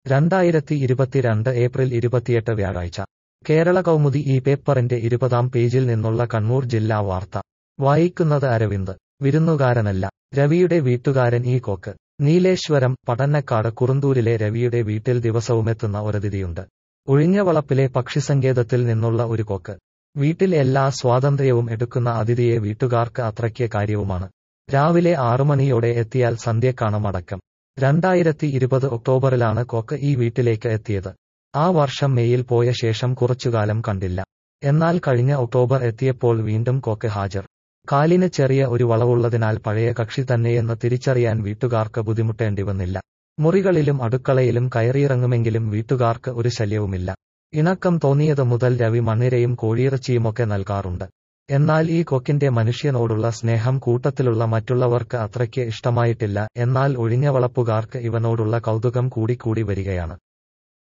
രണ്ടായിരത്തി ഇരുപത്തിരണ്ട് ഏപ്രിൽ ഇരുപത്തിയെട്ട് വ്യാഴാഴ്ച കേരള കൗമുദി ഈ പേപ്പറിന്റെ ഇരുപതാം പേജിൽ നിന്നുള്ള കണ്ണൂർ ജില്ലാ വാർത്ത വായിക്കുന്നത് അരവിന്ദ് വിരുന്നുകാരനല്ല രവിയുടെ വീട്ടുകാരൻ ഈ കോക്ക് നീലേശ്വരം പടന്നക്കാട് കുറുന്തൂരിലെ രവിയുടെ വീട്ടിൽ ദിവസവുമെത്തുന്ന ഒരതിഥിയുണ്ട് ഒഴിഞ്ഞവളപ്പിലെ പക്ഷിസങ്കേതത്തിൽ നിന്നുള്ള ഒരു കോക്ക് വീട്ടിൽ എല്ലാ സ്വാതന്ത്ര്യവും എടുക്കുന്ന അതിഥിയെ വീട്ടുകാർക്ക് അത്രയ്ക്ക് കാര്യവുമാണ് രാവിലെ ആറുമണിയോടെ എത്തിയാൽ സന്ധ്യക്കാണ് മടക്കം രണ്ടായിരത്തി ഇരുപത് ഒക്ടോബറിലാണ് കോക്ക് ഈ വീട്ടിലേക്ക് എത്തിയത് ആ വർഷം മെയ്യിൽ പോയ ശേഷം കുറച്ചുകാലം കണ്ടില്ല എന്നാൽ കഴിഞ്ഞ ഒക്ടോബർ എത്തിയപ്പോൾ വീണ്ടും കോക്ക് ഹാജർ കാലിന് ചെറിയ ഒരു വളവുള്ളതിനാൽ പഴയ കക്ഷി തന്നെയെന്ന് തിരിച്ചറിയാൻ വീട്ടുകാർക്ക് ബുദ്ധിമുട്ടേണ്ടി വന്നില്ല മുറികളിലും അടുക്കളയിലും കയറിയിറങ്ങുമെങ്കിലും വീട്ടുകാർക്ക് ഒരു ശല്യവുമില്ല ഇണക്കം തോന്നിയത് മുതൽ രവി മണ്ണിരയും കോഴിയിറച്ചിയുമൊക്കെ നൽകാറുണ്ട് എന്നാൽ ഈ കൊക്കിന്റെ മനുഷ്യനോടുള്ള സ്നേഹം കൂട്ടത്തിലുള്ള മറ്റുള്ളവർക്ക് അത്രയ്ക്ക് ഇഷ്ടമായിട്ടില്ല എന്നാൽ ഒഴിഞ്ഞവളപ്പുകാർക്ക് ഇവനോടുള്ള കൗതുകം കൂടിക്കൂടി വരികയാണ്